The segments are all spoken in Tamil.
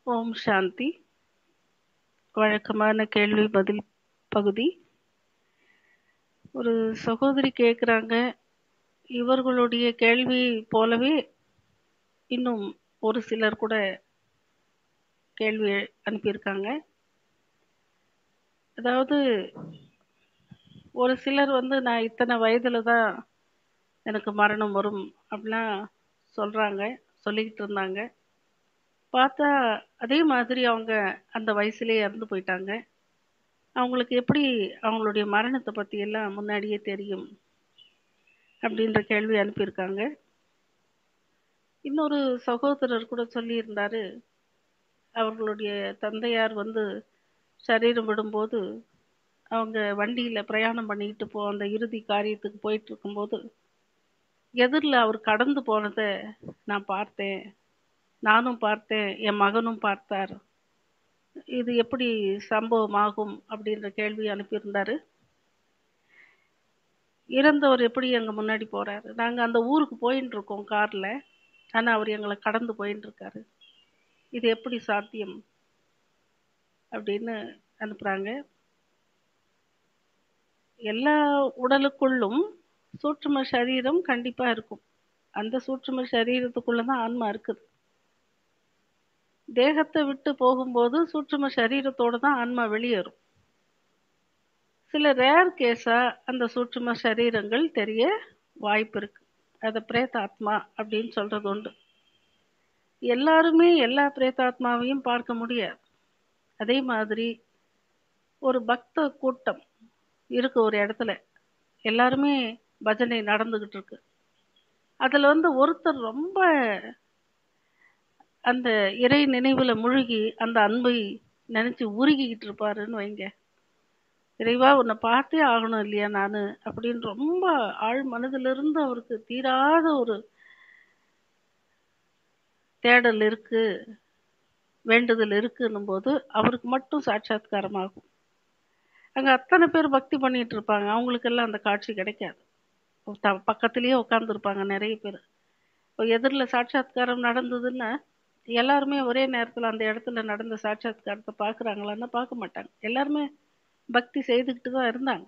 ஓம் சாந்தி வழக்கமான கேள்வி பதில் பகுதி ஒரு சகோதரி கேட்குறாங்க இவர்களுடைய கேள்வி போலவே இன்னும் ஒரு சிலர் கூட கேள்வி அனுப்பியிருக்காங்க அதாவது ஒரு சிலர் வந்து நான் இத்தனை வயதில் தான் எனக்கு மரணம் வரும் அப்படிலாம் சொல்கிறாங்க சொல்லிக்கிட்டு இருந்தாங்க பார்த்தா அதே மாதிரி அவங்க அந்த வயசுலேயே இறந்து போயிட்டாங்க அவங்களுக்கு எப்படி அவங்களுடைய மரணத்தை பற்றி எல்லாம் முன்னாடியே தெரியும் அப்படின்ற கேள்வி அனுப்பியிருக்காங்க இன்னொரு சகோதரர் கூட சொல்லியிருந்தாரு அவர்களுடைய தந்தையார் வந்து சரீரம் விடும்போது அவங்க வண்டியில் பிரயாணம் பண்ணிக்கிட்டு போ அந்த இறுதி காரியத்துக்கு போயிட்டு இருக்கும்போது எதிரில் அவர் கடந்து போனதை நான் பார்த்தேன் நானும் பார்த்தேன் என் மகனும் பார்த்தார் இது எப்படி சம்பவமாகும் அப்படின்ற கேள்வி அனுப்பியிருந்தாரு இறந்தவர் எப்படி எங்கள் முன்னாடி போகிறாரு நாங்கள் அந்த ஊருக்கு போயின்னு இருக்கோம் காரில் ஆனால் அவர் எங்களை கடந்து போயின்னு இருக்காரு இது எப்படி சாத்தியம் அப்படின்னு அனுப்புகிறாங்க எல்லா உடலுக்குள்ளும் சூட்சும சரீரம் கண்டிப்பாக இருக்கும் அந்த சூட்சும சரீரத்துக்குள்ளே தான் ஆன்மா இருக்குது தேகத்தை விட்டு போகும்போது சூட்சும சரீரத்தோடு தான் ஆன்மா வெளியேறும் சில ரேர் கேஸாக அந்த சூட்சும சரீரங்கள் தெரிய வாய்ப்பு இருக்கு அதை பிரேதாத்மா அப்படின்னு சொல்கிறது உண்டு எல்லாருமே எல்லா பிரேதாத்மாவையும் பார்க்க முடியாது அதே மாதிரி ஒரு பக்த கூட்டம் இருக்கு ஒரு இடத்துல எல்லாருமே பஜனை நடந்துக்கிட்டு இருக்கு அதில் வந்து ஒருத்தர் ரொம்ப அந்த இறை நினைவில் முழுகி அந்த அன்பை நினச்சி உருகிக்கிட்டு இருப்பாருன்னு வைங்க இறைவா உன்னை பார்த்தே ஆகணும் இல்லையா நான் அப்படின்னு ரொம்ப ஆழ் மனதிலிருந்து அவருக்கு தீராத ஒரு தேடல் இருக்கு வேண்டுதல் இருக்குன்னும் போது அவருக்கு மட்டும் சாட்சாத்காரமாகும் அங்கே அத்தனை பேர் பக்தி பண்ணிட்டு இருப்பாங்க அவங்களுக்கெல்லாம் அந்த காட்சி கிடைக்காது த பக்கத்துலேயே உட்காந்துருப்பாங்க நிறைய பேர் இப்போ எதிரில் சாட்சாத்காரம் நடந்ததுன்னா எல்லாருமே ஒரே நேரத்தில் அந்த இடத்துல நடந்த சாட்சாத்காரத்தை பார்க்குறாங்களான்னா பார்க்க மாட்டாங்க எல்லாருமே பக்தி செய்துக்கிட்டு தான் இருந்தாங்க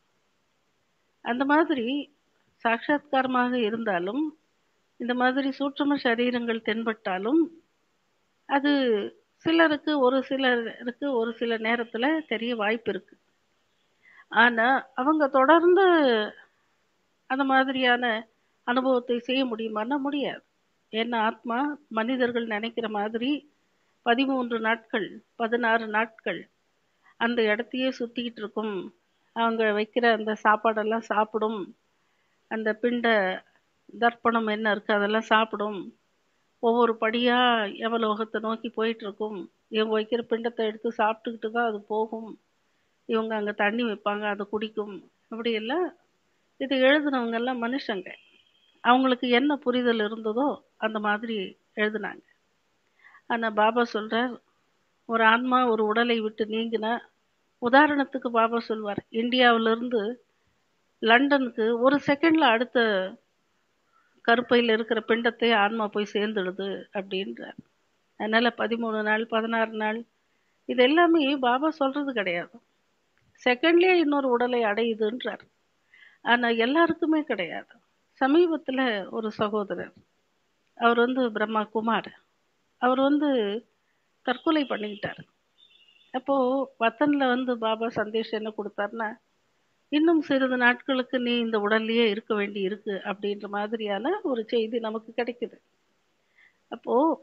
அந்த மாதிரி சாட்சாத்காரமாக இருந்தாலும் இந்த மாதிரி சூட்சம சரீரங்கள் தென்பட்டாலும் அது சிலருக்கு ஒரு சிலருக்கு ஒரு சில நேரத்தில் தெரிய வாய்ப்பு இருக்கு ஆனால் அவங்க தொடர்ந்து அந்த மாதிரியான அனுபவத்தை செய்ய முடியுமான்னா முடியாது ஏன்னா ஆத்மா மனிதர்கள் நினைக்கிற மாதிரி பதிமூன்று நாட்கள் பதினாறு நாட்கள் அந்த இடத்தையே சுற்றிக்கிட்டு இருக்கும் அவங்க வைக்கிற அந்த சாப்பாடெல்லாம் சாப்பிடும் அந்த பிண்ட தர்ப்பணம் என்ன இருக்குது அதெல்லாம் சாப்பிடும் ஒவ்வொரு படியாக எவலோகத்தை நோக்கி போயிட்டுருக்கும் இவங்க வைக்கிற பிண்டத்தை எடுத்து சாப்பிட்டுக்கிட்டு தான் அது போகும் இவங்க அங்கே தண்ணி வைப்பாங்க அதை குடிக்கும் இப்படியெல்லாம் இது எழுதுனவங்கெல்லாம் மனுஷங்க அவங்களுக்கு என்ன புரிதல் இருந்ததோ அந்த மாதிரி எழுதுனாங்க ஆனால் பாபா சொல்கிறார் ஒரு ஆன்மா ஒரு உடலை விட்டு நீங்கினா உதாரணத்துக்கு பாபா சொல்வார் இந்தியாவிலிருந்து லண்டனுக்கு ஒரு செகண்டில் அடுத்த கருப்பையில் இருக்கிற பிண்டத்தை ஆன்மா போய் சேர்ந்துடுது அப்படின்றார் அதனால் பதிமூணு நாள் பதினாறு நாள் இது எல்லாமே பாபா சொல்கிறது கிடையாது செகண்ட்லேயே இன்னொரு உடலை அடையுதுன்றார் ஆனால் எல்லாருக்குமே கிடையாது சமீபத்தில் ஒரு சகோதரர் அவர் வந்து பிரம்மா குமார் அவர் வந்து தற்கொலை பண்ணிக்கிட்டார் அப்போது வத்தனில் வந்து பாபா சந்தேஷம் என்ன கொடுத்தாருன்னா இன்னும் சிறிது நாட்களுக்கு நீ இந்த உடல்லையே இருக்க வேண்டி இருக்கு அப்படின்ற மாதிரியான ஒரு செய்தி நமக்கு கிடைக்குது அப்போது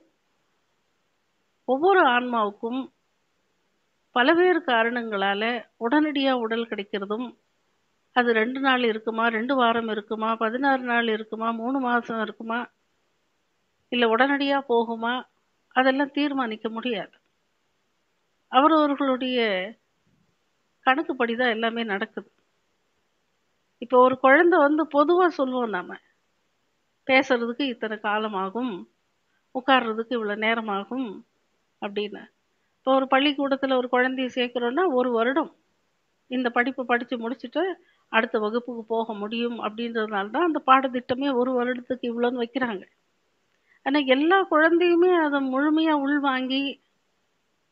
ஒவ்வொரு ஆன்மாவுக்கும் பலவேறு காரணங்களால் உடனடியாக உடல் கிடைக்கிறதும் அது ரெண்டு நாள் இருக்குமா ரெண்டு வாரம் இருக்குமா பதினாறு நாள் இருக்குமா மூணு மாதம் இருக்குமா இல்லை உடனடியாக போகுமா அதெல்லாம் தீர்மானிக்க முடியாது அவரவர்களுடைய கணக்குப்படி தான் எல்லாமே நடக்குது இப்போ ஒரு குழந்தை வந்து பொதுவாக சொல்லுவோம் நாம் பேசுறதுக்கு இத்தனை காலம் ஆகும் உட்கார்றதுக்கு இவ்வளோ நேரம் ஆகும் அப்படின்னு இப்போ ஒரு பள்ளிக்கூடத்தில் ஒரு குழந்தைய சேர்க்குறோன்னா ஒரு வருடம் இந்த படிப்பு படித்து முடிச்சுட்டு அடுத்த வகுப்புக்கு போக முடியும் அப்படின்றதுனால தான் அந்த பாடத்திட்டமே ஒரு வருடத்துக்கு இவ்வளோன்னு வைக்கிறாங்க ஆனால் எல்லா குழந்தையுமே அதை முழுமையாக உள்வாங்கி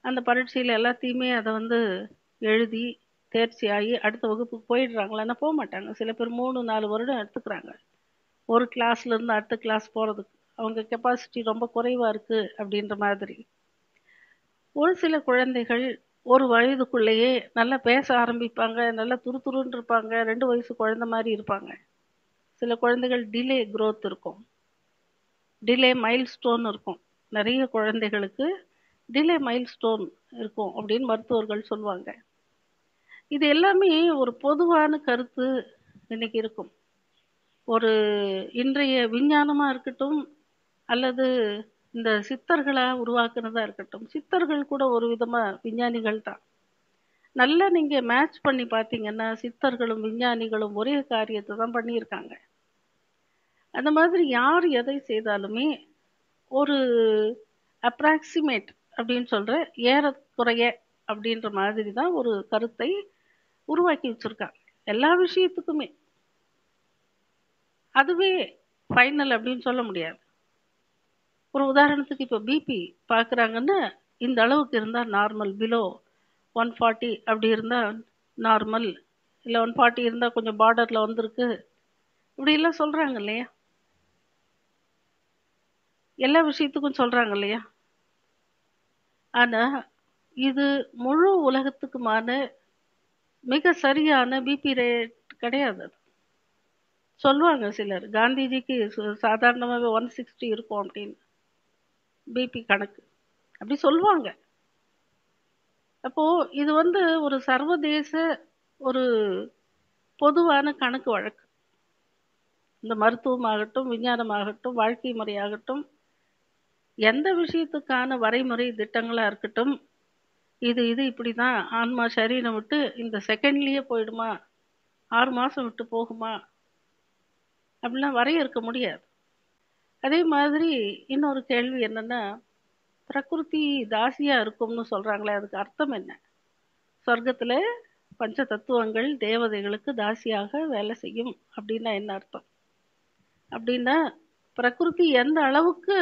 அந்த பரீட்சையில் எல்லாத்தையுமே அதை வந்து எழுதி தேர்ச்சி ஆகி அடுத்த வகுப்புக்கு போயிடுறாங்களான்னா போக மாட்டாங்க சில பேர் மூணு நாலு வருடம் எடுத்துக்கிறாங்க ஒரு கிளாஸ்ல இருந்து அடுத்த கிளாஸ் போகிறதுக்கு அவங்க கெப்பாசிட்டி ரொம்ப குறைவாக இருக்குது அப்படின்ற மாதிரி ஒரு சில குழந்தைகள் ஒரு வயதுக்குள்ளேயே நல்லா பேச ஆரம்பிப்பாங்க நல்லா துருதுருன்னு இருப்பாங்க ரெண்டு வயசு குழந்தை மாதிரி இருப்பாங்க சில குழந்தைகள் டிலே growth இருக்கும் டிலே மைல்ஸ்டோன் இருக்கும் நிறைய குழந்தைகளுக்கு டிலே மைல்ஸ்டோன் இருக்கும் அப்படின்னு மருத்துவர்கள் சொல்லுவாங்க இது எல்லாமே ஒரு பொதுவான கருத்து இன்னைக்கு இருக்கும் ஒரு இன்றைய விஞ்ஞானமா இருக்கட்டும் அல்லது இந்த சித்தர்களா உருவாக்குனதா இருக்கட்டும் சித்தர்கள் கூட ஒரு விதமா விஞ்ஞானிகள் தான் நல்லா நீங்க மேட்ச் பண்ணி பார்த்தீங்கன்னா சித்தர்களும் விஞ்ஞானிகளும் ஒரே காரியத்தை தான் பண்ணியிருக்காங்க அந்த மாதிரி யார் எதை செய்தாலுமே ஒரு அப்ராக்சிமேட் அப்படின்னு சொல்ற ஏறக்குறைய அப்படின்ற மாதிரி தான் ஒரு கருத்தை உருவாக்கி வச்சிருக்காங்க எல்லா விஷயத்துக்குமே அதுவே ஃபைனல் அப்படின்னு சொல்ல முடியாது ஒரு உதாரணத்துக்கு இப்போ பிபி பார்க்குறாங்கன்னா இந்த அளவுக்கு இருந்தால் நார்மல் பிலோ ஒன் ஃபார்ட்டி அப்படி இருந்தால் நார்மல் இல்லை ஒன் ஃபார்ட்டி இருந்தால் கொஞ்சம் பார்டரில் வந்திருக்கு இப்படிலாம் சொல்கிறாங்க இல்லையா எல்லா விஷயத்துக்கும் சொல்கிறாங்க இல்லையா ஆனால் இது முழு உலகத்துக்குமான மிக சரியான பிபி ரேட் கிடையாது அது சொல்லுவாங்க சிலர் காந்திஜிக்கு சாதாரணமாகவே ஒன் சிக்ஸ்டி இருக்கும் அப்படின்னு பிபி கணக்கு அப்படி சொல்லுவாங்க அப்போ இது வந்து ஒரு சர்வதேச ஒரு பொதுவான கணக்கு வழக்கு இந்த மருத்துவமாகட்டும் விஞ்ஞானமாகட்டும் வாழ்க்கை முறையாகட்டும் எந்த விஷயத்துக்கான வரைமுறை திட்டங்களா இருக்கட்டும் இது இது இப்படிதான் ஆன்மா சரீரம் விட்டு இந்த செகண்ட்லயே போயிடுமா ஆறு மாசம் விட்டு போகுமா அப்படிலாம் வரையறுக்க முடியாது அதே மாதிரி இன்னொரு கேள்வி என்னன்னா பிரகிருதி தாசியா இருக்கும்னு சொல்றாங்களே அதுக்கு அர்த்தம் என்ன சொர்க்கத்துல பஞ்ச தத்துவங்கள் தேவதைகளுக்கு தாசியாக வேலை செய்யும் அப்படின்னா என்ன அர்த்தம் அப்படின்னா பிரகிருதி எந்த அளவுக்கு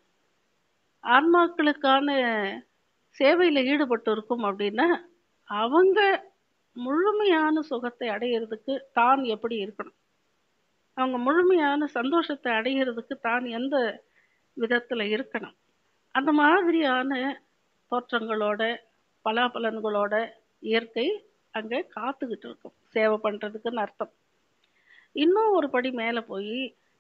ஆன்மாக்களுக்கான சேவையில ஈடுபட்டு இருக்கும் அப்படின்னா அவங்க முழுமையான சுகத்தை அடையிறதுக்கு தான் எப்படி இருக்கணும் அவங்க முழுமையான சந்தோஷத்தை அடையிறதுக்கு தான் எந்த விதத்துல இருக்கணும் அந்த மாதிரியான தோற்றங்களோட பலாபலன்களோட இயற்கை அங்க காத்துக்கிட்டு இருக்கும் சேவை பண்றதுக்குன்னு அர்த்தம் இன்னும் ஒரு படி மேல போய்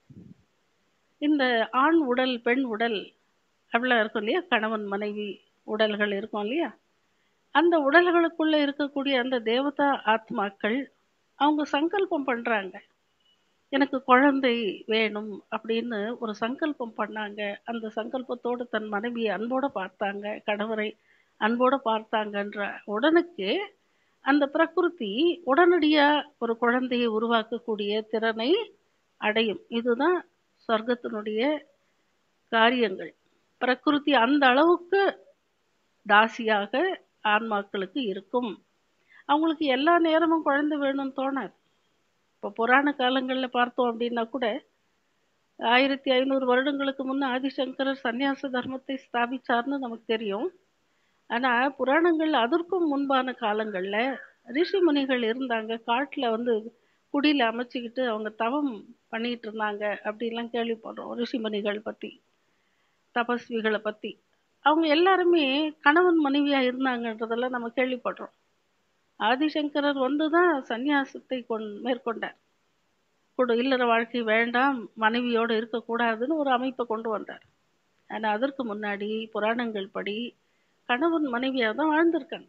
இந்த ஆண் உடல் பெண் உடல் அப்படிலாம் இருக்கும் இல்லையா கணவன் மனைவி உடல்கள் இருக்கும் இல்லையா அந்த உடல்களுக்குள்ள இருக்கக்கூடிய அந்த தேவதா ஆத்மாக்கள் அவங்க சங்கல்பம் பண்றாங்க எனக்கு குழந்தை வேணும் அப்படின்னு ஒரு சங்கல்பம் பண்ணாங்க அந்த சங்கல்பத்தோடு தன் மனைவியை அன்போட பார்த்தாங்க கணவரை அன்போட பார்த்தாங்கன்ற உடனுக்கு அந்த பிரகிருதி உடனடியா ஒரு குழந்தையை உருவாக்கக்கூடிய திறனை அடையும் இதுதான் சொர்க்கத்தினுடைய காரியங்கள் பிரகிருதி அந்த அளவுக்கு தாசியாக ஆன்மாக்களுக்கு இருக்கும் அவங்களுக்கு எல்லா நேரமும் குழந்தை வேணும்னு தோணாது இப்போ புராண காலங்களில் பார்த்தோம் அப்படின்னா கூட ஆயிரத்தி ஐநூறு வருடங்களுக்கு முன்ன ஆதிசங்கரர் சந்நியாச தர்மத்தை ஸ்தாபிச்சார்னு நமக்கு தெரியும் ஆனால் புராணங்கள் அதற்கும் முன்பான காலங்களில் ரிஷி முனிகள் இருந்தாங்க காட்டில் வந்து குடியில் அமைச்சுக்கிட்டு அவங்க தவம் பண்ணிட்டு இருந்தாங்க அப்படிலாம் கேள்விப்படுறோம் ரிஷி முனிகள் பற்றி தபஸ்விகளை பற்றி அவங்க எல்லாருமே கணவன் மனைவியாக இருந்தாங்கன்றதெல்லாம் நம்ம கேள்விப்படுறோம் ஆதிசங்கரர் வந்து தான் சந்நியாசத்தை கொண் மேற்கொண்டார் கூட இல்லற வாழ்க்கை வேண்டாம் மனைவியோடு இருக்கக்கூடாதுன்னு ஒரு அமைப்பை கொண்டு வந்தார் ஆனால் அதற்கு முன்னாடி புராணங்கள் படி கணவன் மனைவியாக தான் வாழ்ந்திருக்காங்க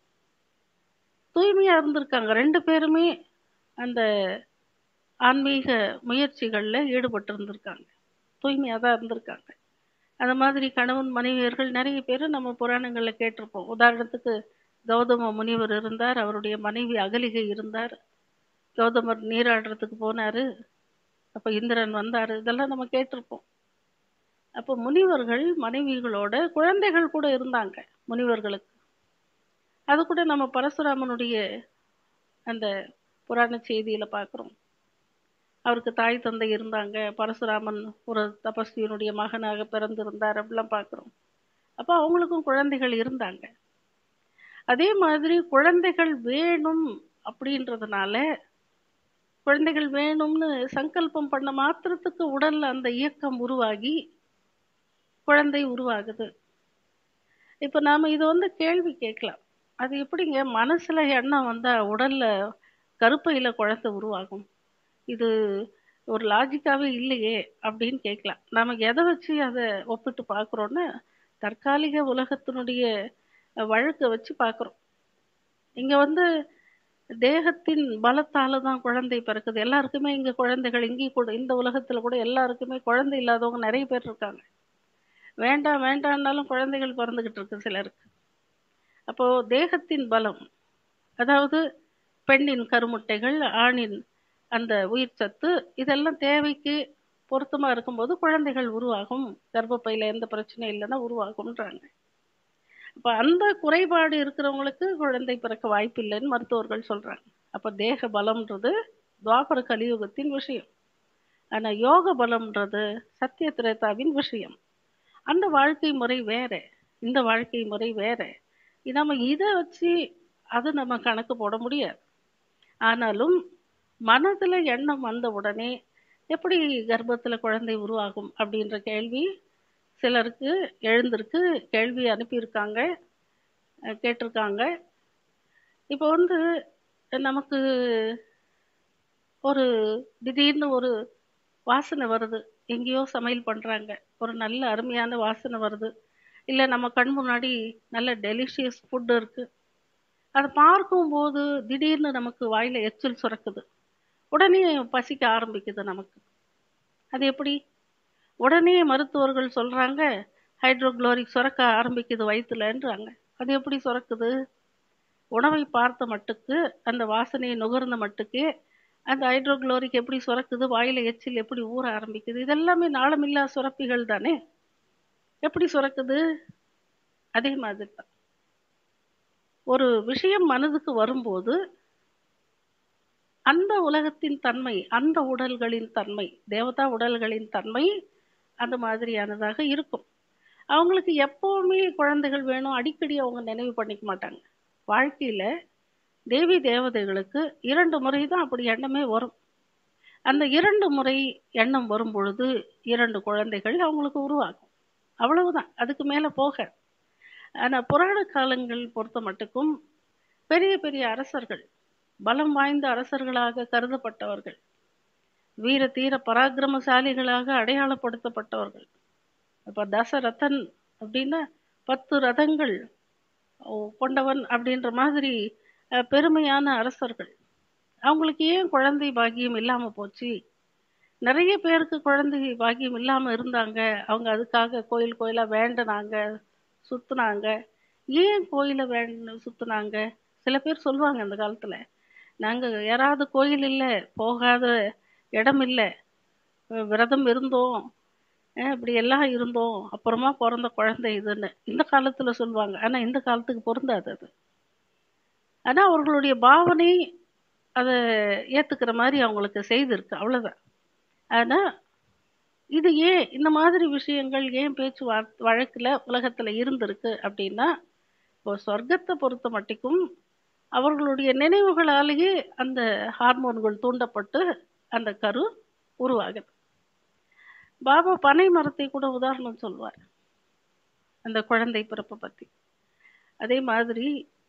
தூய்மையாக இருந்திருக்காங்க ரெண்டு பேருமே அந்த ஆன்மீக முயற்சிகளில் ஈடுபட்டு இருந்திருக்காங்க தூய்மையாக தான் இருந்திருக்காங்க அந்த மாதிரி கணவன் மனைவியர்கள் நிறைய பேர் நம்ம புராணங்களில் கேட்டிருப்போம் உதாரணத்துக்கு கௌதம முனிவர் இருந்தார் அவருடைய மனைவி அகலிகை இருந்தார் கௌதமர் நீராடுறதுக்கு போனாரு அப்போ இந்திரன் வந்தார் இதெல்லாம் நம்ம கேட்டிருப்போம் அப்போ முனிவர்கள் மனைவிகளோட குழந்தைகள் கூட இருந்தாங்க முனிவர்களுக்கு அது கூட நம்ம பரசுராமனுடைய அந்த புராண செய்தியில பார்க்குறோம் அவருக்கு தாய் தந்தை இருந்தாங்க பரசுராமன் ஒரு தபஸ்வியினுடைய மகனாக பிறந்திருந்தார் அப்படிலாம் பார்க்குறோம் அப்போ அவங்களுக்கும் குழந்தைகள் இருந்தாங்க அதே மாதிரி குழந்தைகள் வேணும் அப்படின்றதுனால குழந்தைகள் வேணும்னு சங்கல்பம் பண்ண மாத்திரத்துக்கு உடல்ல அந்த இயக்கம் உருவாகி குழந்தை உருவாகுது இப்ப நாம இது வந்து கேள்வி கேட்கலாம் அது எப்படிங்க மனசுல எண்ணம் வந்தா உடல்ல கருப்பையில குழந்தை உருவாகும் இது ஒரு லாஜிக்காவே இல்லையே அப்படின்னு கேட்கலாம் நாம எதை வச்சு அதை ஒப்பிட்டு பார்க்குறோன்னா தற்காலிக உலகத்தினுடைய வழக்கை வச்சு பார்க்குறோம் இங்க வந்து தேகத்தின் பலத்தால தான் குழந்தை பிறக்குது எல்லாருக்குமே இங்க குழந்தைகள் இங்கேயும் கூட இந்த உலகத்துல கூட எல்லாருக்குமே குழந்தை இல்லாதவங்க நிறைய பேர் இருக்காங்க வேண்டாம் வேண்டாம்னாலும் குழந்தைகள் பிறந்துகிட்டு இருக்கு சிலருக்கு அப்போ தேகத்தின் பலம் அதாவது பெண்ணின் கருமுட்டைகள் ஆணின் அந்த உயிர் சத்து இதெல்லாம் தேவைக்கு பொருத்தமா இருக்கும்போது குழந்தைகள் உருவாகும் கர்ப்பப்பையில எந்த பிரச்சனையும் இல்லைன்னா உருவாகும்ன்றாங்க அப்ப அந்த குறைபாடு இருக்கிறவங்களுக்கு குழந்தை பிறக்க வாய்ப்பு இல்லைன்னு மருத்துவர்கள் சொல்றாங்க அப்ப தேக பலம்ன்றது துவாபர கலியுகத்தின் விஷயம் ஆனா யோக பலம்ன்றது சத்திய திரேதாவின் விஷயம் அந்த வாழ்க்கை முறை வேற இந்த வாழ்க்கை முறை வேற நம்ம இதை வச்சு அது நம்ம கணக்கு போட முடியாது ஆனாலும் மனதுல எண்ணம் வந்த உடனே எப்படி கர்ப்பத்துல குழந்தை உருவாகும் அப்படின்ற கேள்வி சிலருக்கு எழுந்திருக்கு கேள்வி அனுப்பியிருக்காங்க அஹ் கேட்டிருக்காங்க இப்போ வந்து நமக்கு ஒரு திடீர்னு ஒரு வாசனை வருது எங்கேயோ சமையல் பண்றாங்க ஒரு நல்ல அருமையான வாசனை வருது இல்லை நம்ம கண் முன்னாடி நல்ல டெலிஷியஸ் ஃபுட் இருக்கு அதை பார்க்கும்போது திடீர்னு நமக்கு வாயில எச்சில் சுரக்குது உடனே பசிக்க ஆரம்பிக்குது நமக்கு அது எப்படி உடனே மருத்துவர்கள் சொல்றாங்க ஹைட்ரோகுளோரிக் சுரக்க ஆரம்பிக்குது வயிற்றுலன்றாங்க அது எப்படி சுரக்குது உணவை பார்த்த மட்டுக்கு அந்த வாசனையை நுகர்ந்த மட்டுக்கே அந்த ஹைட்ரோகுளோரிக் எப்படி சுரக்குது வாயில எச்சில் எப்படி ஊற ஆரம்பிக்குது இதெல்லாமே நாளமில்லா சுரப்பிகள் தானே எப்படி சுரக்குது அதே மாதிரி தான் ஒரு விஷயம் மனதுக்கு வரும்போது அந்த உலகத்தின் தன்மை அந்த உடல்களின் தன்மை தேவதா உடல்களின் தன்மை அந்த மாதிரியானதாக இருக்கும் அவங்களுக்கு எப்பவுமே குழந்தைகள் வேணும் அடிக்கடி அவங்க நினைவு பண்ணிக்க மாட்டாங்க வாழ்க்கையில தேவி தேவதைகளுக்கு இரண்டு முறை தான் அப்படி எண்ணமே வரும் அந்த இரண்டு முறை எண்ணம் வரும் பொழுது இரண்டு குழந்தைகள் அவங்களுக்கு உருவாகும் அவ்வளவுதான் அதுக்கு மேல போக ஆனா புராண காலங்கள் பொறுத்த மட்டுக்கும் பெரிய பெரிய அரசர்கள் பலம் வாய்ந்த அரசர்களாக கருதப்பட்டவர்கள் வீர தீர பராக்கிரமசாலிகளாக அடையாளப்படுத்தப்பட்டவர்கள் இப்ப தசரதன் அப்படின்னா பத்து ரதங்கள் கொண்டவன் அப்படின்ற மாதிரி பெருமையான அரசர்கள் அவங்களுக்கு ஏன் குழந்தை பாக்கியம் இல்லாம போச்சு நிறைய பேருக்கு குழந்தை பாக்கியம் இல்லாம இருந்தாங்க அவங்க அதுக்காக கோயில் கோயிலா வேண்டனாங்க சுத்துனாங்க ஏன் கோயில வேண்ட சுத்துனாங்க சில பேர் சொல்லுவாங்க அந்த காலத்துல நாங்க யாராவது கோயில் இல்ல போகாத இடம் இல்ல விரதம் இருந்தோம் இப்படி எல்லாம் இருந்தோம் அப்புறமா பிறந்த குழந்தை இதுன்னு இந்த காலத்துல சொல்லுவாங்க ஆனா இந்த காலத்துக்கு பொருந்தாது அது ஆனா அவர்களுடைய பாவனை அதை ஏத்துக்கிற மாதிரி அவங்களுக்கு செய்திருக்கு அவ்வளவுதான் ஆனா இது ஏன் இந்த மாதிரி விஷயங்கள் ஏன் பேச்சு வழக்குல உலகத்துல இருந்திருக்கு அப்படின்னா இப்போ சொர்க்கத்தை பொறுத்த மட்டுக்கும் அவர்களுடைய நினைவுகளாலேயே அந்த ஹார்மோன்கள் தூண்டப்பட்டு அந்த கரு உருவாகுது பாபா பனை மரத்தை கூட உதாரணம் சொல்வார் அந்த குழந்தை பிறப்பை பத்தி அதே மாதிரி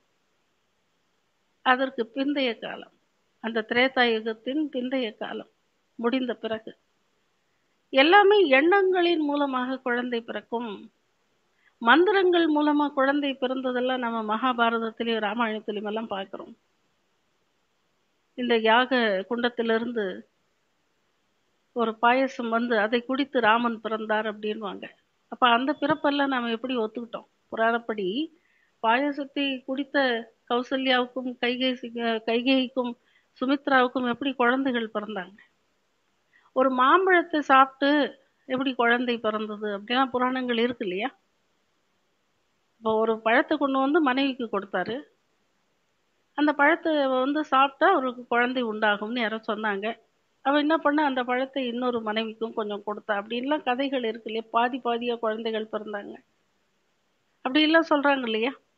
அதற்கு பிந்தைய காலம் அந்த திரேதா யுகத்தின் பிந்தைய காலம் முடிந்த பிறகு எல்லாமே எண்ணங்களின் மூலமாக குழந்தை பிறக்கும் மந்திரங்கள் மூலமா குழந்தை பிறந்ததெல்லாம் நம்ம மகாபாரதத்திலையும் ராமாயணத்திலையும் எல்லாம் பார்க்கிறோம் இந்த யாக குண்டத்திலிருந்து ஒரு பாயசம் வந்து அதை குடித்து ராமன் பிறந்தார் அப்படின்வாங்க அப்ப அந்த பிறப்பெல்லாம் நாம எப்படி ஒத்துக்கிட்டோம் புராணப்படி பாயசத்தை குடித்த கௌசல்யாவுக்கும் கைகை கைகேயிக்கும் சுமித்ராவுக்கும் எப்படி குழந்தைகள் பிறந்தாங்க ஒரு மாம்பழத்தை சாப்பிட்டு எப்படி குழந்தை பிறந்தது அப்படின்னா புராணங்கள் இருக்கு இல்லையா இப்போ ஒரு பழத்தை கொண்டு வந்து மனைவிக்கு கொடுத்தாரு அந்த பழத்தை வந்து சாப்பிட்டா அவருக்கு குழந்தை உண்டாகும்னு யாரோ சொன்னாங்க அவ என்ன பண்ண அந்த பழத்தை இன்னொரு மனைவிக்கும் கொஞ்சம் கொடுத்தா அப்படின்லாம் கதைகள் இருக்கு இல்லையா பாதி பாதியா குழந்தைகள் பிறந்தாங்க அப்படி எல்லாம் சொல்றாங்க இல்லையா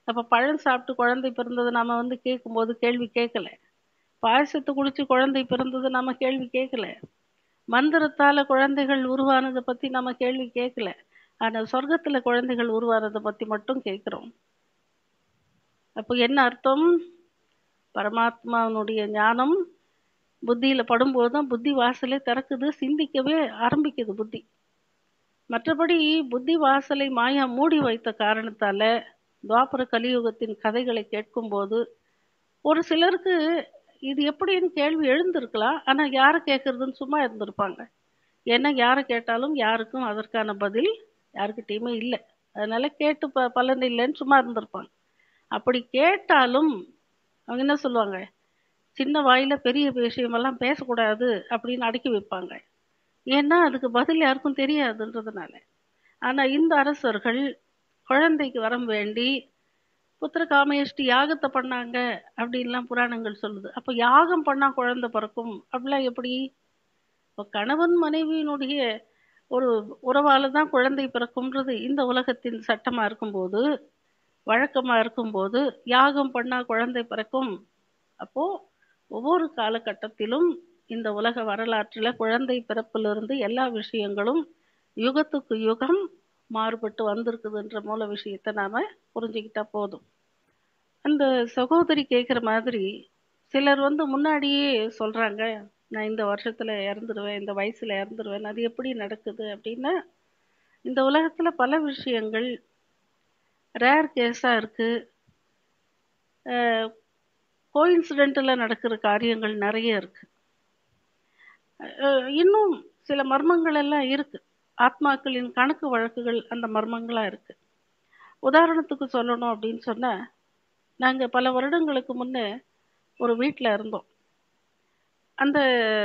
அப்ப பழம் சாப்பிட்டு குழந்தை பிறந்தது நாம வந்து கேட்கும்போது கேள்வி கேட்கல பாயசத்தை குடிச்சு குழந்தை பிறந்தது நாம கேள்வி கேட்கல மந்திரத்தால குழந்தைகள் உருவானதை பத்தி நம்ம கேள்வி கேட்கல ஆனா சொர்க்கத்துல குழந்தைகள் உருவானதை பத்தி மட்டும் கேட்கிறோம் அப்போ என்ன அர்த்தம் பரமாத்மாவினுடைய ஞானம் புத்தியில படும்போது தான் புத்தி வாசலே திறக்குது சிந்திக்கவே ஆரம்பிக்குது புத்தி மற்றபடி புத்தி வாசலை மாயா மூடி வைத்த காரணத்தால துவாபர கலியுகத்தின் கதைகளை கேட்கும்போது ஒரு சிலருக்கு இது எப்படின்னு கேள்வி எழுந்திருக்கலாம் ஆனா யாரை கேட்கறதுன்னு சும்மா இருந்திருப்பாங்க ஏன்னா யாரை கேட்டாலும் யாருக்கும் அதற்கான பதில் யாருக்கிட்டையுமே இல்லை அதனால கேட்டு ப பலன் இல்லைன்னு சும்மா இருந்திருப்பாங்க அப்படி கேட்டாலும் அவங்க என்ன சொல்லுவாங்க சின்ன வாயில பெரிய விஷயமெல்லாம் பேசக்கூடாது அப்படின்னு அடக்கி வைப்பாங்க ஏன்னா அதுக்கு பதில் யாருக்கும் தெரியாதுன்றதுனால ஆனா இந்த அரசர்கள் குழந்தைக்கு வரம் வேண்டி புத்திர காமேஷ்டி யாகத்தை பண்ணாங்க அப்படின்லாம் புராணங்கள் சொல்லுது அப்போ யாகம் பண்ணா குழந்தை பிறக்கும் அப்படிலாம் எப்படி இப்போ கணவன் மனைவியினுடைய ஒரு உறவால தான் குழந்தை பிறக்கும்ன்றது இந்த உலகத்தின் சட்டமா இருக்கும்போது வழக்கமா இருக்கும்போது யாகம் பண்ணா குழந்தை பிறக்கும் அப்போ ஒவ்வொரு காலகட்டத்திலும் இந்த உலக வரலாற்றுல குழந்தை பிறப்பிலிருந்து எல்லா விஷயங்களும் யுகத்துக்கு யுகம் மாறுபட்டு வந்திருக்குதுன்ற மூல விஷயத்தை நாம புரிஞ்சுக்கிட்டா போதும் அந்த சகோதரி கேட்குற மாதிரி சிலர் வந்து முன்னாடியே சொல்றாங்க நான் இந்த வருஷத்துல இறந்துருவேன் இந்த வயசுல இறந்துருவேன் அது எப்படி நடக்குது அப்படின்னா இந்த உலகத்துல பல விஷயங்கள் ரேர் கேஸா இருக்கு கோயின்சிடென்டலா நடக்கிற காரியங்கள் நிறைய இருக்கு அஹ் இன்னும் சில மர்மங்கள் எல்லாம் இருக்கு ஆத்மாக்களின் கணக்கு வழக்குகள் அந்த மர்மங்களா இருக்கு உதாரணத்துக்கு சொல்லணும் அப்படின்னு சொன்னா நாங்க பல வருடங்களுக்கு முன்னே ஒரு வீட்ல இருந்தோம் அந்த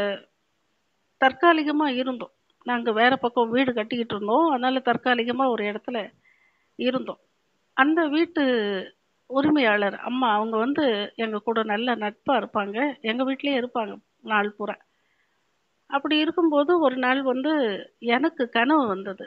தற்காலிகமா இருந்தோம் நாங்க வேற பக்கம் வீடு கட்டிக்கிட்டு இருந்தோம் அதனால தற்காலிகமா ஒரு இடத்துல இருந்தோம் அந்த வீட்டு உரிமையாளர் அம்மா அவங்க வந்து எங்க கூட நல்ல நட்பா இருப்பாங்க எங்க வீட்லயே இருப்பாங்க நாள் பூரா அப்படி இருக்கும்போது ஒரு நாள் வந்து எனக்கு கனவு வந்தது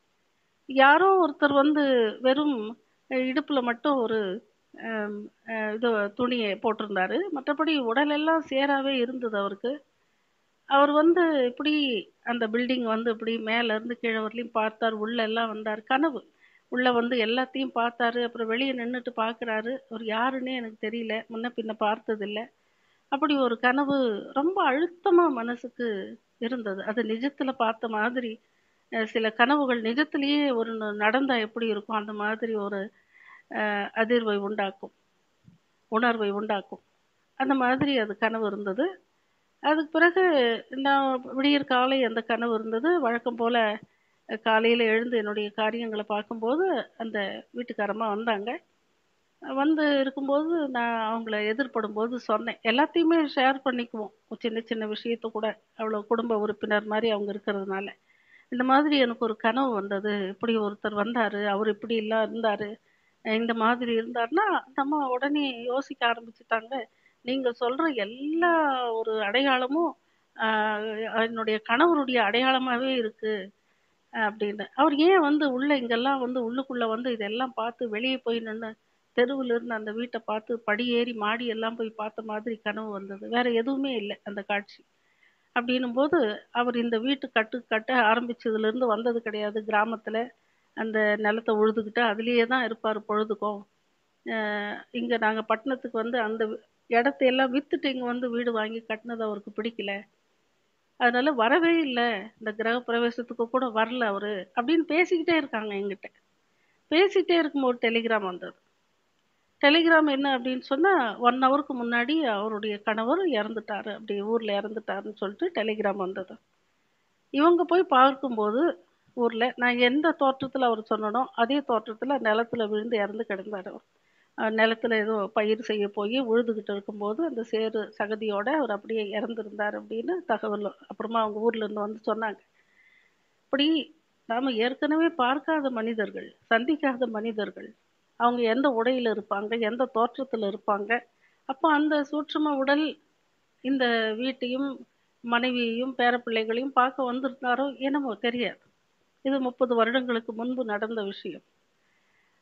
யாரோ ஒருத்தர் வந்து வெறும் அஹ், இடுப்புல மட்டும் ஒரு ஆம், அஹ், இது துணியை போட்டிருந்தாரு மற்றபடி உடலெல்லாம் சேராவே இருந்தது அவருக்கு அவர் வந்து இப்படி அந்த பில்டிங் வந்து இப்படி மேல இருந்து கீழே வரலையும் பார்த்தார் உள்ள எல்லாம் வந்தார் கனவு உள்ள வந்து எல்லாத்தையும் பார்த்தாரு அப்புறம் வெளியே நின்றுட்டு பார்க்கறாரு அவர் யாருன்னே எனக்கு தெரியல முன்ன பின்ன பார்த்ததில்ல அப்படி ஒரு கனவு ரொம்ப அழுத்தமா மனசுக்கு இருந்தது அது நிஜத்துல பார்த்த மாதிரி அஹ், சில கனவுகள் நிஜத்திலேயே ஒரு ந- நடந்தா எப்படி இருக்கும் அந்த மாதிரி ஒரு அஹ், அதிர்வை உண்டாக்கும் உணர்வை உண்டாக்கும் அந்த மாதிரி அது கனவு இருந்தது அதுக்கு பிறகு நான் விடியற் காலை அந்த கனவு இருந்தது வழக்கம் போல அஹ், காலையில எழுந்து என்னுடைய காரியங்களை பார்க்கும்போது அந்த வீட்டுக்காரம்மா வந்தாங்க வந்து இருக்கும்போது நான் அவங்கள எதிர்படும் போது சொன்னேன் எல்லாத்தையுமே ஷேர் பண்ணிக்குவோம் ஒரு சின்ன சின்ன விஷயத்த கூட அவ்வளோ குடும்ப உறுப்பினர் மாதிரி அவங்க இருக்கிறதுனால இந்த மாதிரி எனக்கு ஒரு கனவு வந்தது இப்படி ஒருத்தர் வந்தாரு அவர் இப்படி எல்லாம் இருந்தாரு அஹ் இந்த மாதிரி இருந்தாருன்னா நம்ம உடனே யோசிக்க ஆரம்பிச்சுட்டாங்க நீங்க சொல்ற எல்லா ஒரு அடையாளமும் ஆஹ் என்னுடைய கணவருடைய அடையாளமாவே இருக்கு அஹ் அப்படின்னு அவர் ஏன் வந்து உள்ள இங்கெல்லாம் வந்து உள்ளுக்குள்ள வந்து இதெல்லாம் பார்த்து வெளியே போய் நின்று தெருவுல இருந்து அந்த வீட்டை பார்த்து படி ஏறி மாடி எல்லாம் போய் பார்த்த மாதிரி கனவு வந்தது வேற எதுவுமே இல்லை அந்த காட்சி அப்படின்னும் போது அவர் இந்த வீட்டு கட்டு கட்ட ஆரம்பிச்சதுல இருந்து வந்தது கிடையாது கிராமத்துல அந்த நிலத்தை உழுதுகிட்டு அதுலயே தான் இருப்பார் பொழுதுக்கும் அஹ் இங்க நாங்க பட்டணத்துக்கு வந்து அந்த இடத்தை எல்லாம் வித்துட்டு இங்க வந்து வீடு வாங்கி கட்டினது அவருக்கு பிடிக்கல அதனால வரவே இல்லை இந்த கிரக பிரவேசத்துக்கு கூட வரல அவரு அப்படின்னு பேசிக்கிட்டே இருக்காங்க என்கிட்ட பேசிட்டே இருக்கும்போது டெலிகிராம் வந்தது டெலிகிராம் என்ன அப்படின்னு சொன்னா ஒன் ஹவருக்கு முன்னாடி அவருடைய கணவர் இறந்துட்டாரு அப்படி ஊர்ல இறந்துட்டாருன்னு சொல்லிட்டு டெலிகிராம் வந்தது இவங்க போய் பார்க்கும்போது ஊர்ல நான் எந்த தோற்றத்துல அவர் சொன்னனோ அதே தோற்றத்துல நிலத்துல விழுந்து இறந்து கிடந்தாரு அவர் அஹ் நிலத்துல ஏதோ பயிர் செய்ய போய் உழுதுகிட்டு இருக்கும்போது அந்த சேறு சகதியோட அவர் அப்படியே இறந்திருந்தார் அப்படின்னு தகவல் அப்புறமா அவங்க ஊர்ல இருந்து வந்து சொன்னாங்க இப்படி நாம ஏற்கனவே பார்க்காத மனிதர்கள் சந்திக்காத மனிதர்கள் அவங்க எந்த உடையில இருப்பாங்க எந்த தோற்றத்துல இருப்பாங்க அப்போ அந்த சூட்சும உடல் இந்த வீட்டையும் மனைவியையும் பேரப்பிள்ளைகளையும் பார்க்க வந்திருந்தாரோ என்னமோ தெரியாது இது முப்பது வருடங்களுக்கு முன்பு நடந்த விஷயம்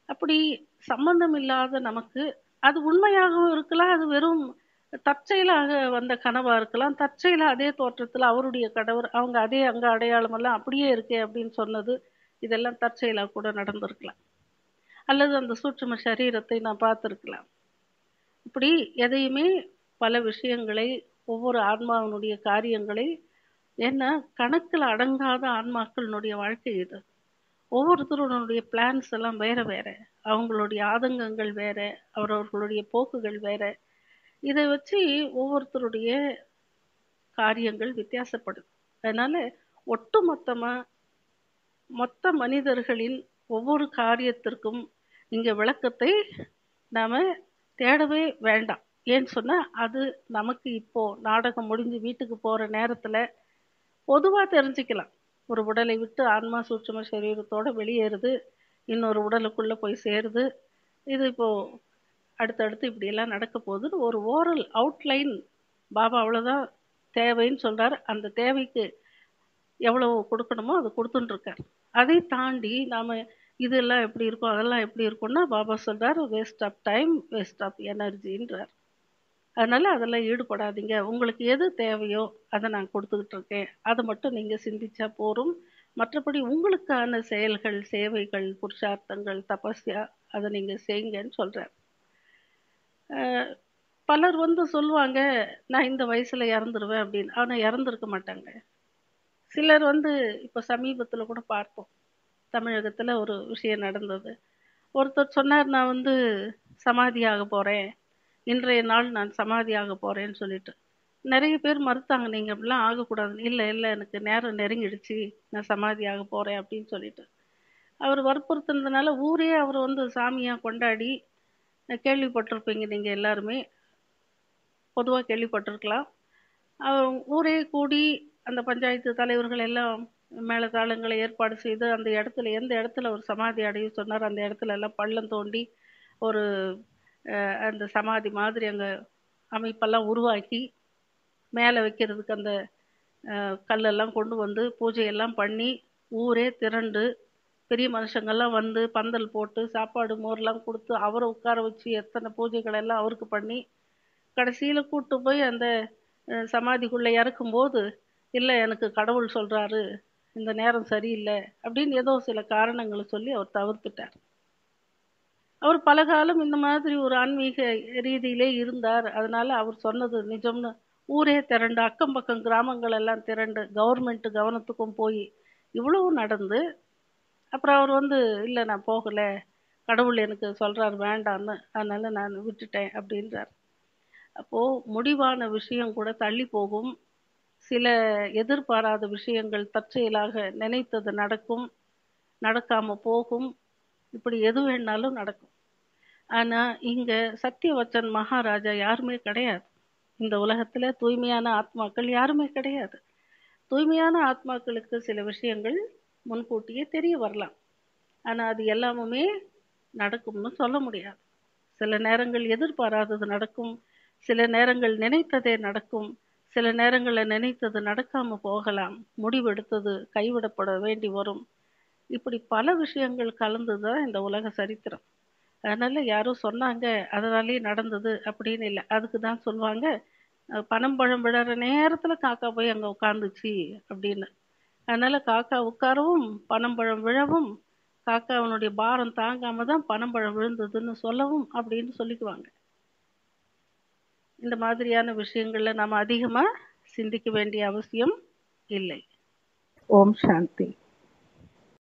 அப்படி சம்பந்தம் இல்லாத நமக்கு அது உண்மையாகவும் இருக்கலாம் அது வெறும் தற்செயலாக வந்த கனவா இருக்கலாம் தற்செயலா அதே தோற்றத்துல அவருடைய கணவர் அவங்க அதே அங்க அடையாளம் எல்லாம் அப்படியே இருக்கே அப்படின்னு சொன்னது இதெல்லாம் தற்செயலா கூட நடந்திருக்கலாம் அல்லது அந்த சூட்சும சரீரத்தை நான் பார்த்திருக்கலாம் இப்படி எதையுமே பல விஷயங்களை ஒவ்வொரு ஆன்மாவினுடைய காரியங்களை என்ன கணக்கில் அடங்காத ஆன்மாக்களினுடைய வாழ்க்கை இது ஒவ்வொருத்தருடைய பிளான்ஸ் எல்லாம் வேற வேற அவங்களுடைய ஆதங்கங்கள் வேற அவரவர்களுடைய போக்குகள் வேற இதை வச்சு ஒவ்வொருத்தருடைய காரியங்கள் வித்தியாசப்படுது அதனால ஒட்டு மொத்தமா மொத்த மனிதர்களின் ஒவ்வொரு காரியத்திற்கும் இங்க விளக்கத்தை நாம தேடவே வேண்டாம் ஏன்னு சொன்னா அது நமக்கு இப்போ நாடகம் முடிஞ்சு வீட்டுக்கு போற நேரத்துல பொதுவா தெரிஞ்சுக்கலாம் ஒரு உடலை விட்டு ஆன்மா சூட்சும சரீரத்தோட வெளியேறுது இன்னொரு உடலுக்குள்ள போய் சேருது இது இப்போ அடுத்தடுத்து இப்படி எல்லாம் நடக்க போகுதுன்னு ஒரு ஓரல் அவுட்லைன் பாபா அவ்வளவுதான் தேவைன்னு சொல்றாரு அந்த தேவைக்கு எவ்வளவு கொடுக்கணுமோ அது கொடுத்துட்டு இருக்காரு அதை தாண்டி நாம இதெல்லாம் எப்படி இருக்கும் அதெல்லாம் எப்படி இருக்கும்னா பாபா சொல்றாரு waste of time waste of எனர்ஜின்றார் அதனால அதெல்லாம் ஈடுபடாதீங்க உங்களுக்கு எது தேவையோ அதை நான் கொடுத்துக்கிட்டு இருக்கேன் அதை மட்டும் நீங்க சிந்திச்சா போரும் மற்றபடி உங்களுக்கான செயல்கள் சேவைகள் புருஷார்த்தங்கள் தபஸ்யா அதை நீங்க செய்யுங்கன்னு சொல்றார் அஹ் பலர் வந்து சொல்லுவாங்க நான் இந்த வயசுல இறந்துருவேன் அப்படின்னு ஆனா இறந்துருக்க மாட்டாங்க சிலர் வந்து இப்ப சமீபத்துல கூட பார்த்தோம் தமிழகத்துல ஒரு விஷயம் நடந்தது ஒருத்தர் சொன்னார் நான் வந்து சமாதியாக போறேன் இன்றைய நாள் நான் சமாதியாக போறேன்னு சொல்லிட்டு நிறைய பேர் மறுத்தாங்க நீங்க அப்படிலாம் ஆகக்கூடாது இல்லை இல்லை எனக்கு நேரம் நெருங்கிடுச்சு நான் சமாதியாக போறேன் அப்படின்னு சொல்லிட்டு அவர் வற்புறுத்தினதுனால ஊரே அவர் வந்து சாமியா கொண்டாடி அஹ் கேள்விப்பட்டிருப்பீங்க நீங்க எல்லாருமே பொதுவா கேள்விப்பட்டிருக்கலாம் அவர் ஊரே கூடி அந்த பஞ்சாயத்து தலைவர்கள் எல்லாம் மேலதாளங்களை ஏற்பாடு செய்து அந்த இடத்துல எந்த இடத்துல ஒரு சமாதி அடைய சொன்னார் அந்த இடத்துல எல்லாம் பள்ளம் தோண்டி ஒரு அஹ், அந்த சமாதி மாதிரி அங்க அமைப்பெல்லாம் உருவாக்கி மேலே வைக்கிறதுக்கு அந்த அஹ், கல்லெல்லாம் கொண்டு வந்து பூஜையெல்லாம் பண்ணி ஊரே திரண்டு பெரிய மனுஷங்கள்லாம் வந்து பந்தல் போட்டு சாப்பாடு மோர்லாம் கொடுத்து அவரை உட்கார வச்சு எத்தனை பூஜைகள் எல்லாம் அவருக்கு பண்ணி கடைசியில கூட்டு போய் அந்த அஹ், சமாதிக்குள்ள இறக்கும்போது இல்லை எனக்கு கடவுள் சொல்றாரு இந்த நேரம் சரியில்லை அப்படின்னு ஏதோ சில காரணங்களை சொல்லி அவர் தவிர்த்துட்டார் அவர் பல காலம் இந்த மாதிரி ஒரு ஆன்மீக ரீதியிலே இருந்தார் அதனால அவர் சொன்னது நிஜம்னு ஊரே திரண்டு அக்கம் பக்கம் கிராமங்கள் எல்லாம் திரண்டு கவர்மெண்ட் கவனத்துக்கும் போய் இவ்வளவு நடந்து அப்புறம் அவர் வந்து இல்லை நான் போகல கடவுள் எனக்கு சொல்றாரு வேண்டான்னு அதனால நான் விட்டுட்டேன் அப்படின்றார் அப்போ முடிவான விஷயம் கூட தள்ளி போகும் சில எதிர்பாராத விஷயங்கள் தற்செயலாக நினைத்தது நடக்கும் நடக்காம போகும் இப்படி எது வேணாலும் நடக்கும் ஆனா இங்க சத்தியவச்சன் மகாராஜா யாருமே கிடையாது இந்த உலகத்துல தூய்மையான ஆத்மாக்கள் யாருமே கிடையாது தூய்மையான ஆத்மாக்களுக்கு சில விஷயங்கள் முன்கூட்டியே தெரிய வரலாம் ஆனா அது எல்லாமுமே நடக்கும்னு சொல்ல முடியாது சில நேரங்கள் எதிர்பாராதது நடக்கும் சில நேரங்கள் நினைத்ததே நடக்கும் சில நேரங்களில் நினைத்தது நடக்காம போகலாம் முடிவெடுத்தது கைவிடப்பட வேண்டி வரும் இப்படி பல விஷயங்கள் கலந்துதான் இந்த உலக சரித்திரம் அதனால யாரோ சொன்னாங்க அதனாலேயே நடந்தது அப்படின்னு இல்லை அதுக்கு தான் சொல்லுவாங்க அஹ் பனம் பழம் விழற நேரத்துல காக்கா போய் அங்க உட்கார்ந்துச்சு அப்படின்னு அதனால காக்கா உட்காரவும் பனம்பழம் விழவும் காக்காவினுடைய பாரம் தாங்காம தான் பனம்பழம் விழுந்ததுன்னு சொல்லவும் அப்படின்னு சொல்லிக்குவாங்க இந்த மாதிரியான விஷயங்கள்ல நாம அதிகமா சிந்திக்க வேண்டிய அவசியம் இல்லை ஓம் சாந்தி